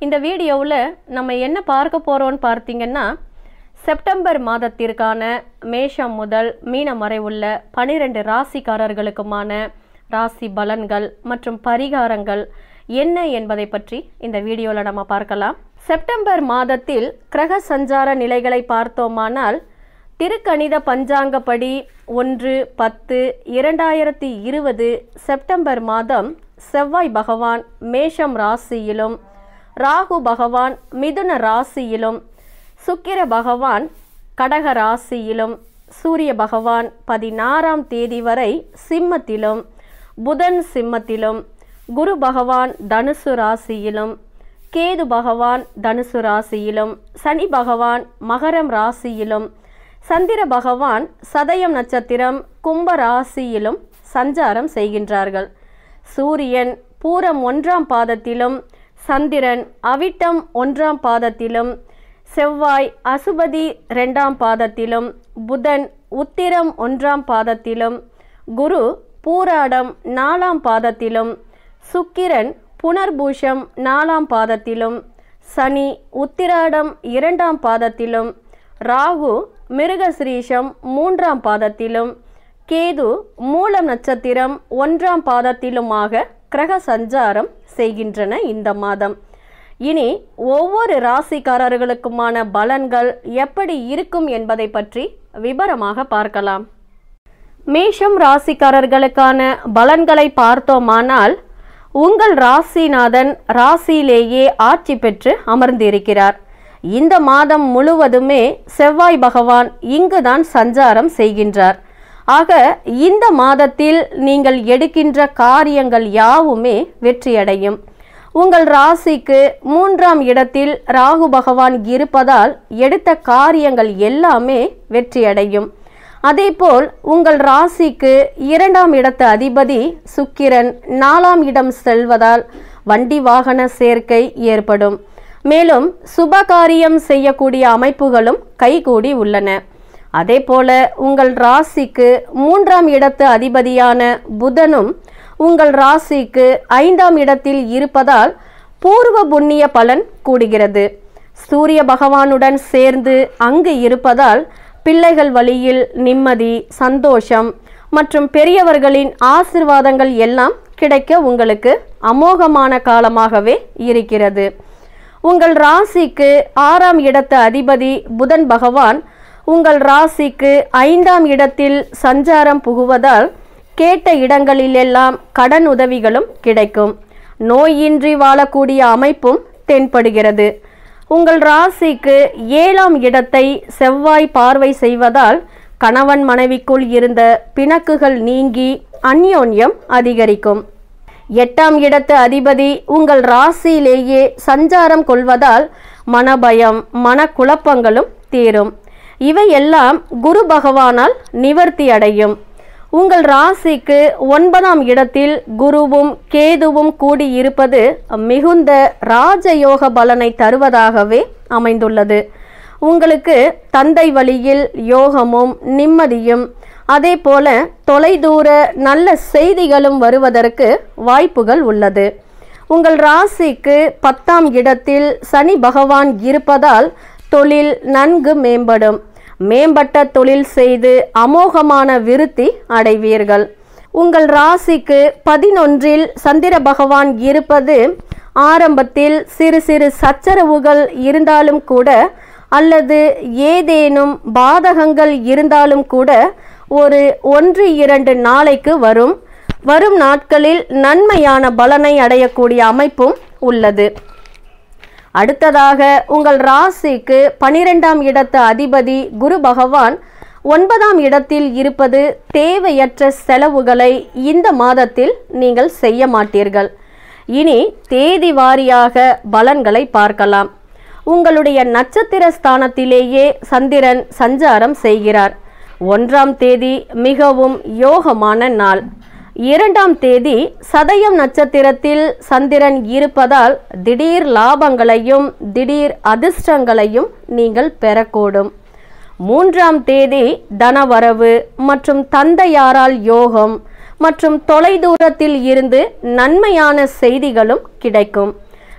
இந்த வீடியோவில் நம்ம என்ன பார்க்க போகிறோம்னு பார்த்தீங்கன்னா செப்டம்பர் மாதத்திற்கான மேஷம் முதல் மீனம் வரை உள்ள பனிரெண்டு ராசிக்காரர்களுக்குமான ராசி பலன்கள் மற்றும் பரிகாரங்கள் என்ன என்பதை பற்றி இந்த வீடியோவில் நம்ம பார்க்கலாம் செப்டம்பர் மாதத்தில் கிரக சஞ்சார நிலைகளை பார்த்தோமானால் திருக்கணித பஞ்சாங்கப்படி ஒன்று பத்து இரண்டாயிரத்தி இருபது செப்டம்பர் மாதம் செவ்வாய் பகவான் மேஷம் ராசியிலும் ராகு பகவான் மிதுன ராசியிலும் சுக்கிர பகவான் கடக ராசியிலும் சூரிய பகவான் பதினாறாம் தேதி வரை சிம்மத்திலும் புதன் சிம்மத்திலும் குரு பகவான் தனுசு ராசியிலும் கேது பகவான் தனுசு ராசியிலும் சனி பகவான் மகரம் ராசியிலும் சந்திர பகவான் சதயம் நட்சத்திரம் கும்ப ராசியிலும் சஞ்சாரம் செய்கின்றார்கள் சூரியன் பூரம் ஒன்றாம் பாதத்திலும் சந்திரன் அவிட்டம் ஒன்றாம் பாதத்திலும் செவ்வாய் அசுபதி ரெண்டாம் பாதத்திலும் புதன் உத்திரம் ஒன்றாம் பாதத்திலும் குரு பூராடம் நாலாம் பாதத்திலும் சுக்கிரன் புனர்பூஷம் நாலாம் பாதத்திலும் சனி உத்திராடம் இரண்டாம் பாதத்திலும் ராகு மிருகசிரீஷம் மூன்றாம் பாதத்திலும் கேது மூலம் நட்சத்திரம் ஒன்றாம் பாதத்திலுமாக கிரக சஞ்சாரம் செய்கின்றன இந்த மாதம் இனி ஒவ்வொரு ராசிக்காரர்களுக்குமான பலன்கள் எப்படி இருக்கும் என்பதை பற்றி விபரமாக பார்க்கலாம் மேஷம் ராசிக்காரர்களுக்கான பலன்களை பார்த்தோமானால் உங்கள் ராசிநாதன் ராசியிலேயே ஆட்சி பெற்று அமர்ந்திருக்கிறார் இந்த மாதம் முழுவதுமே செவ்வாய் பகவான் இங்குதான் சஞ்சாரம் செய்கின்றார் ஆக இந்த மாதத்தில் நீங்கள் எடுக்கின்ற காரியங்கள் யாவுமே வெற்றியடையும் உங்கள் ராசிக்கு மூன்றாம் இடத்தில் ராகு பகவான் இருப்பதால் எடுத்த காரியங்கள் எல்லாமே வெற்றியடையும் அதேபோல் உங்கள் ராசிக்கு இரண்டாம் இடத்து அதிபதி சுக்கிரன் நாலாம் இடம் செல்வதால் வண்டி வாகன சேர்க்கை ஏற்படும் மேலும் சுபகாரியம் செய்யக்கூடிய அமைப்புகளும் கைகூடி உள்ளன அதே போல உங்கள் ராசிக்கு மூன்றாம் இடத்து அதிபதியான புதனும் உங்கள் ராசிக்கு ஐந்தாம் இடத்தில் இருப்பதால் பூர்வ புண்ணிய பலன் கூடுகிறது சூரிய பகவானுடன் சேர்ந்து அங்கு இருப்பதால் பிள்ளைகள் வழியில் நிம்மதி சந்தோஷம் மற்றும் பெரியவர்களின் ஆசிர்வாதங்கள் எல்லாம் கிடைக்க உங்களுக்கு அமோகமான காலமாகவே இருக்கிறது உங்கள் ராசிக்கு ஆறாம் இடத்து அதிபதி புதன் பகவான் உங்கள் ராசிக்கு ஐந்தாம் இடத்தில் சஞ்சாரம் புகுவதால் கேட்ட இடங்களிலெல்லாம் கடன் உதவிகளும் கிடைக்கும் நோயின்றி வாழக்கூடிய அமைப்பும் தென்படுகிறது உங்கள் ராசிக்கு ஏழாம் இடத்தை செவ்வாய் பார்வை செய்வதால் கணவன் மனைவிக்குள் இருந்த பிணக்குகள் நீங்கி அந்யோன்யம் அதிகரிக்கும் எட்டாம் இடத்து அதிபதி உங்கள் ராசியிலேயே சஞ்சாரம் கொள்வதால் மனபயம் மனக்குழப்பங்களும் தீரும் இவையெல்லாம் குரு பகவானால் நிவர்த்தி அடையும் உங்கள் ராசிக்கு ஒன்பதாம் இடத்தில் குருவும் கேதுவும் கூடியிருப்பது மிகுந்த ராஜயோக பலனை தருவதாகவே அமைந்துள்ளது உங்களுக்கு தந்தை வழியில் யோகமும் நிம்மதியும் அதே போல தொலைதூர நல்ல செய்திகளும் வருவதற்கு வாய்ப்புகள் உள்ளது உங்கள் ராசிக்கு பத்தாம் இடத்தில் சனி பகவான் இருப்பதால் தொழில் நன்கு மேம்படும் மேம்பட்ட தொழில் செய்து அமோகமான விருத்தி அடைவீர்கள் உங்கள் ராசிக்கு பதினொன்றில் சந்திர பகவான் இருப்பது ஆரம்பத்தில் சிறு சிறு சச்சரவுகள் இருந்தாலும் கூட அல்லது ஏதேனும் பாதகங்கள் இருந்தாலும் கூட ஒரு ஒன்று இரண்டு நாளைக்கு வரும் வரும் நாட்களில் நன்மையான பலனை அடையக்கூடிய அமைப்பும் உள்ளது அடுத்ததாக உங்கள் ராசிக்கு பனிரெண்டாம் இடத்து அதிபதி குரு பகவான் ஒன்பதாம் இடத்தில் இருப்பது தேவையற்ற செலவுகளை இந்த மாதத்தில் நீங்கள் செய்ய மாட்டீர்கள் இனி தேதி வாரியாக பலன்களை பார்க்கலாம் உங்களுடைய நட்சத்திர ஸ்தானத்திலேயே சந்திரன் சஞ்சாரம் செய்கிறார் ஒன்றாம் தேதி மிகவும் யோகமான நாள் இரண்டாம் தேதி சதயம் நட்சத்திரத்தில் சந்திரன் இருப்பதால் திடீர் லாபங்களையும் திடீர் அதிர்ஷ்டங்களையும் நீங்கள் பெறக்கூடும் மூன்றாம் தேதி தனவரவு மற்றும் தந்தையாரால் யோகம் மற்றும் தொலைதூரத்தில் இருந்து நன்மையான செய்திகளும் கிடைக்கும்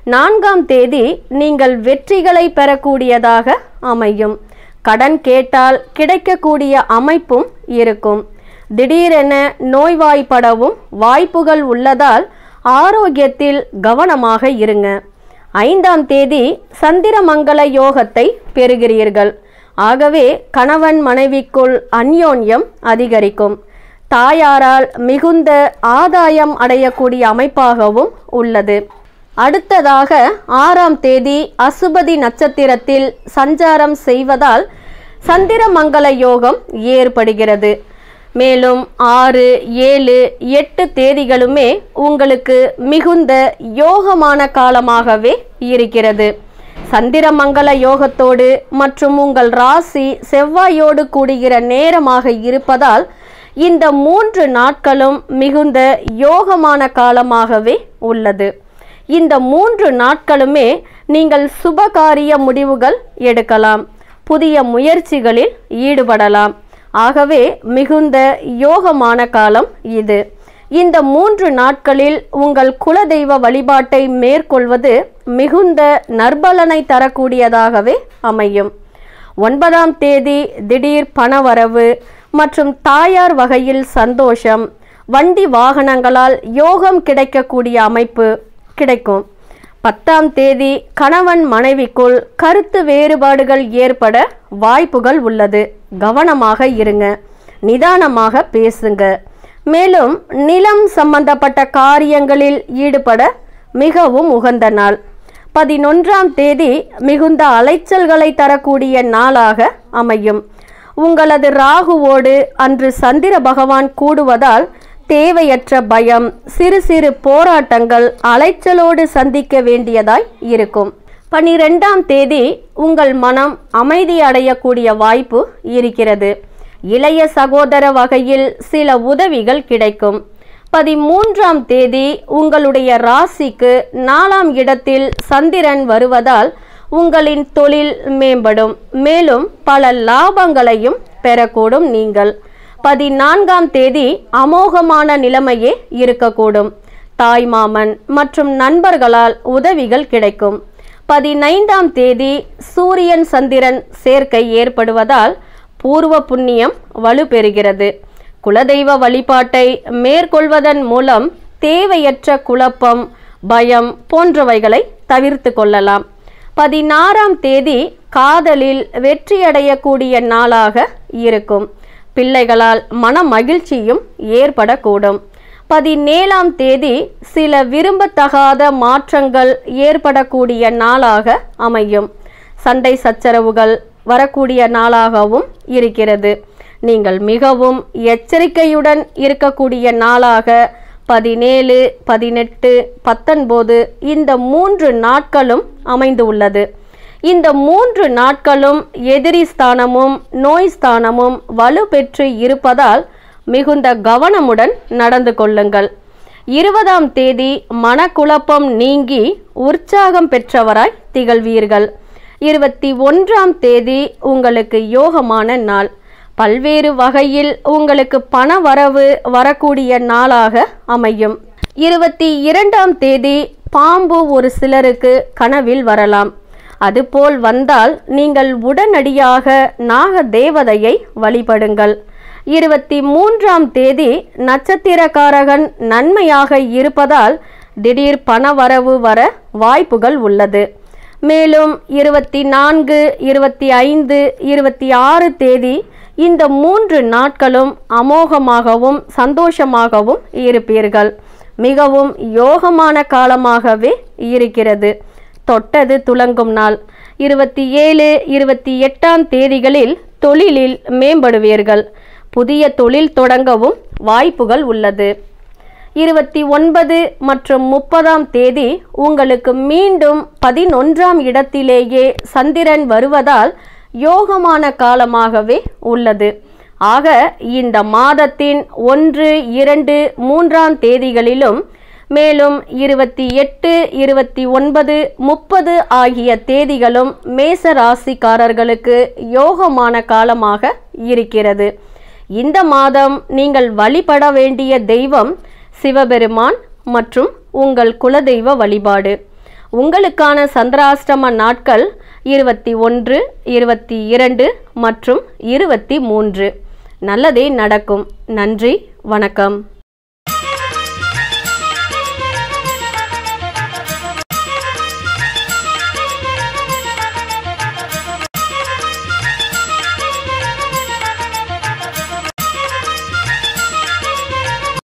நான்காம் தேதி நீங்கள் வெற்றிகளை பெறக்கூடியதாக அமையும் கடன் கேட்டால் கிடைக்கக்கூடிய அமைப்பும் இருக்கும் திடீரென நோய்வாய்ப்படவும் வாய்ப்புகள் உள்ளதால் ஆரோக்கியத்தில் கவனமாக இருங்க ஐந்தாம் தேதி சந்திரமங்கல யோகத்தை பெறுகிறீர்கள் ஆகவே கணவன் மனைவிக்குள் அந்யோன்யம் அதிகரிக்கும் தாயாரால் மிகுந்த ஆதாயம் அடையக்கூடிய அமைப்பாகவும் உள்ளது அடுத்ததாக ஆறாம் தேதி அசுபதி நட்சத்திரத்தில் சஞ்சாரம் செய்வதால் சந்திரமங்கல யோகம் ஏற்படுகிறது மேலும் ஆறு ஏழு எட்டு தேதிகளுமே உங்களுக்கு மிகுந்த யோகமான காலமாகவே இருக்கிறது சந்திரமங்கல யோகத்தோடு மற்றும் உங்கள் ராசி செவ்வாயோடு கூடுகிற நேரமாக இருப்பதால் இந்த மூன்று நாட்களும் மிகுந்த யோகமான காலமாகவே உள்ளது இந்த மூன்று நாட்களுமே நீங்கள் சுபகாரிய முடிவுகள் எடுக்கலாம் புதிய முயற்சிகளில் ஈடுபடலாம் ஆகவே மிகுந்த யோகமான காலம் இது இந்த மூன்று நாட்களில் உங்கள் குலதெய்வ வழிபாட்டை மேற்கொள்வது மிகுந்த நற்பலனை தரக்கூடியதாகவே அமையும் ஒன்பதாம் தேதி திடீர் பணவரவு மற்றும் தாயார் வகையில் சந்தோஷம் வண்டி வாகனங்களால் யோகம் கிடைக்கக்கூடிய அமைப்பு கிடைக்கும் பத்தாம் தேதி கணவன் மனைவிக்குள் கருத்து வேறுபாடுகள் ஏற்பட வாய்ப்புகள் உள்ளது கவனமாக இருங்க நிதானமாக பேசுங்க மேலும் நிலம் சம்பந்தப்பட்ட காரியங்களில் ஈடுபட மிகவும் உகந்த நாள் பதினொன்றாம் தேதி மிகுந்த அலைச்சல்களை தரக்கூடிய நாளாக அமையும் உங்களது ராகுவோடு அன்று சந்திர பகவான் கூடுவதால் தேவையற்ற பயம் சிறு சிறு போராட்டங்கள் அலைச்சலோடு சந்திக்க வேண்டியதாய் இருக்கும் பனிரெண்டாம் தேதி உங்கள் மனம் அமைதி அடையக்கூடிய வாய்ப்பு இருக்கிறது இளைய சகோதர வகையில் சில உதவிகள் கிடைக்கும் பதிமூன்றாம் தேதி உங்களுடைய ராசிக்கு நாலாம் இடத்தில் சந்திரன் வருவதால் உங்களின் தொழில் மேம்படும் மேலும் பல லாபங்களையும் பெறக்கூடும் நீங்கள் பதினான்காம் தேதி அமோகமான நிலைமையே இருக்கக்கூடும் தாய்மாமன் மற்றும் நண்பர்களால் உதவிகள் கிடைக்கும் பதினைந்தாம் தேதி சூரியன் சந்திரன் சேர்க்கை ஏற்படுவதால் பூர்வ புண்ணியம் வலுப்பெறுகிறது குலதெய்வ வழிபாட்டை மேற்கொள்வதன் மூலம் தேவையற்ற குழப்பம் பயம் போன்றவைகளை தவிர்த்து கொள்ளலாம் பதினாறாம் தேதி காதலில் வெற்றியடையக்கூடிய நாளாக இருக்கும் பிள்ளைகளால் மன மகிழ்ச்சியும் ஏற்படக்கூடும் பதினேழாம் தேதி சில விரும்பத்தகாத மாற்றங்கள் ஏற்படக்கூடிய நாளாக அமையும் சண்டை சச்சரவுகள் வரக்கூடிய நாளாகவும் இருக்கிறது நீங்கள் மிகவும் எச்சரிக்கையுடன் இருக்கக்கூடிய நாளாக பதினேழு பதினெட்டு பத்தொன்பது இந்த மூன்று நாட்களும் அமைந்து உள்ளது இந்த மூன்று நாட்களும் எதிரி ஸ்தானமும் நோய் ஸ்தானமும் வலுப்பெற்று இருப்பதால் மிகுந்த கவனமுடன் நடந்து கொள்ளுங்கள் இருபதாம் தேதி மனக்குழப்பம் நீங்கி உற்சாகம் பெற்றவராய் திகழ்வீர்கள் இருபத்தி ஒன்றாம் தேதி உங்களுக்கு யோகமான நாள் பல்வேறு வகையில் உங்களுக்கு பண வரவு வரக்கூடிய நாளாக அமையும் இருபத்தி இரண்டாம் தேதி பாம்பு ஒரு சிலருக்கு கனவில் வரலாம் அதுபோல் வந்தால் நீங்கள் உடனடியாக நாக தேவதையை வழிபடுங்கள் இருபத்தி மூன்றாம் தேதி நட்சத்திரக்காரகன் நன்மையாக இருப்பதால் திடீர் பணவரவு வர வாய்ப்புகள் உள்ளது மேலும் இருபத்தி நான்கு இருபத்தி ஐந்து இருபத்தி ஆறு தேதி இந்த மூன்று நாட்களும் அமோகமாகவும் சந்தோஷமாகவும் இருப்பீர்கள் மிகவும் யோகமான காலமாகவே இருக்கிறது தொட்டது துலங்கும் நாள் இருபத்தி ஏழு இருபத்தி எட்டாம் தேதிகளில் தொழிலில் மேம்படுவீர்கள் புதிய தொழில் தொடங்கவும் வாய்ப்புகள் உள்ளது இருபத்தி ஒன்பது மற்றும் முப்பதாம் தேதி உங்களுக்கு மீண்டும் பதினொன்றாம் இடத்திலேயே சந்திரன் வருவதால் யோகமான காலமாகவே உள்ளது ஆக இந்த மாதத்தின் ஒன்று இரண்டு மூன்றாம் தேதிகளிலும் மேலும் இருபத்தி எட்டு இருபத்தி ஒன்பது முப்பது ஆகிய தேதிகளும் மேச ராசிக்காரர்களுக்கு யோகமான காலமாக இருக்கிறது இந்த மாதம் நீங்கள் வழிபட வேண்டிய தெய்வம் சிவபெருமான் மற்றும் உங்கள் குலதெய்வ வழிபாடு உங்களுக்கான சந்திராஷ்டம நாட்கள் இருபத்தி ஒன்று இருபத்தி இரண்டு மற்றும் இருபத்தி மூன்று நல்லதே நடக்கும் நன்றி வணக்கம்